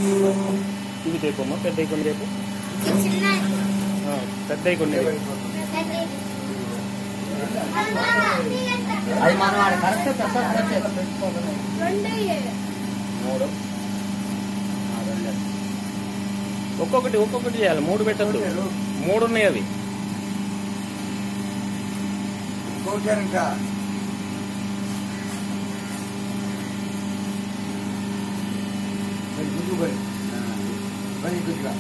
ఇవి తేపమ్మా పెద్ద కొన్ని రేపు చిన్న పెద్ద కొన్ని అది మనం ఆడ కరెక్ట్ పెద్ద రెండు మూడు ఒక్కొక్కటి ఒక్కొక్కటి చేయాలి మూడు పెట్టద్దు మూడు ఉన్నాయి అవి కోచారంట ముందు పడి పని కొద్దిగా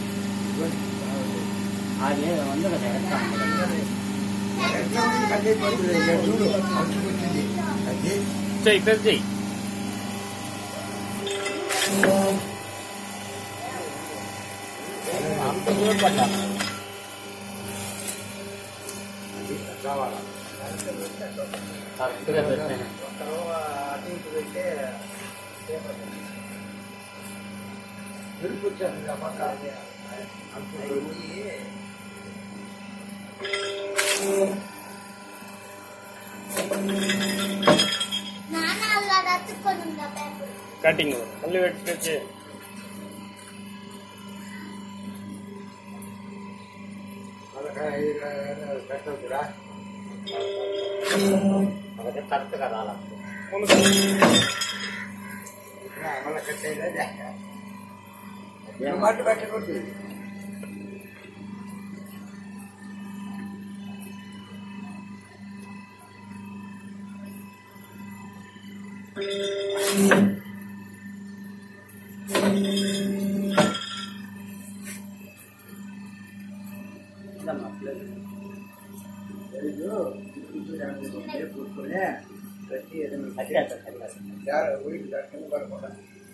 అది ఉంది కదా ఎట్లా ఉంది కట్టే పడుతుంది ఇక్కడ చూడు అవసరం వచ్చింది అది చెయ్యి పెద్ద చెయ్యి అంత దూరం పట్టాలి అది కావాలా కరెక్ట్గా పెట్టాను అటు ఇటు పెట్టే తిరుగుతాను పక్క అంత పోయి నాన్న అలా రత్తుకొని ఉందా పేపర్ కటింగ్ మళ్ళీ పెట్టి పెట్టవురా అదే కరెక్ట్గా రాలా మళ్ళీ కట్టేదా మాట పెట్టకూడదు కూర్చొని ప్రతి ఏదైనా ఊరికి దర్శనం పడకుండా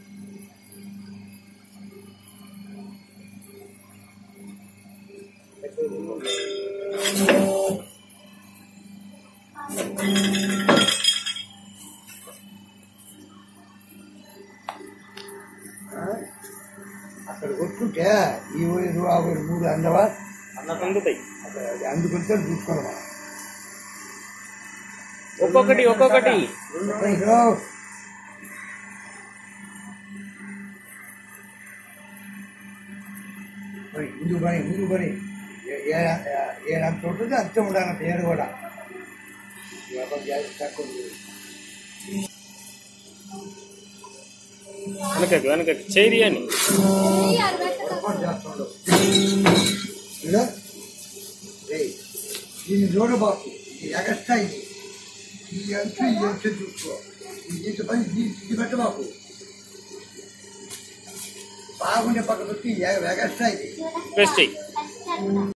అక్కడ కొట్టుకుంటే ఈ ఊరు ఆ ఊరు మూడు అందవా అన్నట్టు అందుతాయి అక్కడ అందుకుంటే చూసుకోవాలి ఒక్కొక్కటి ఒక్కొక్కటి ఇదో. మరి ముందు పని ముందు పని ఏ- ఏ- ఏ- ఏదంత ఉంటుంది అంతే ఉండాలి పేరు కూడా ఎవరు జాగ్రత్త తక్కువ ఉంది. వెనకకి వెనకకి చేయి అని పొరపాటు చేస్తుండు. ఇదో. ఏయ్, దీన్ని చూడబాకు ఇది ఎగస్ట్రా ఇది ఈ అంచు ఈ అంచు చూసుకో ఈ ఇంత పని ఇది ఇది పెట్టబాకు బాగుండే పక్క పెట్టి ఎగస్ట్రా ఇది ప్రెస్ చెయ్యి చూడ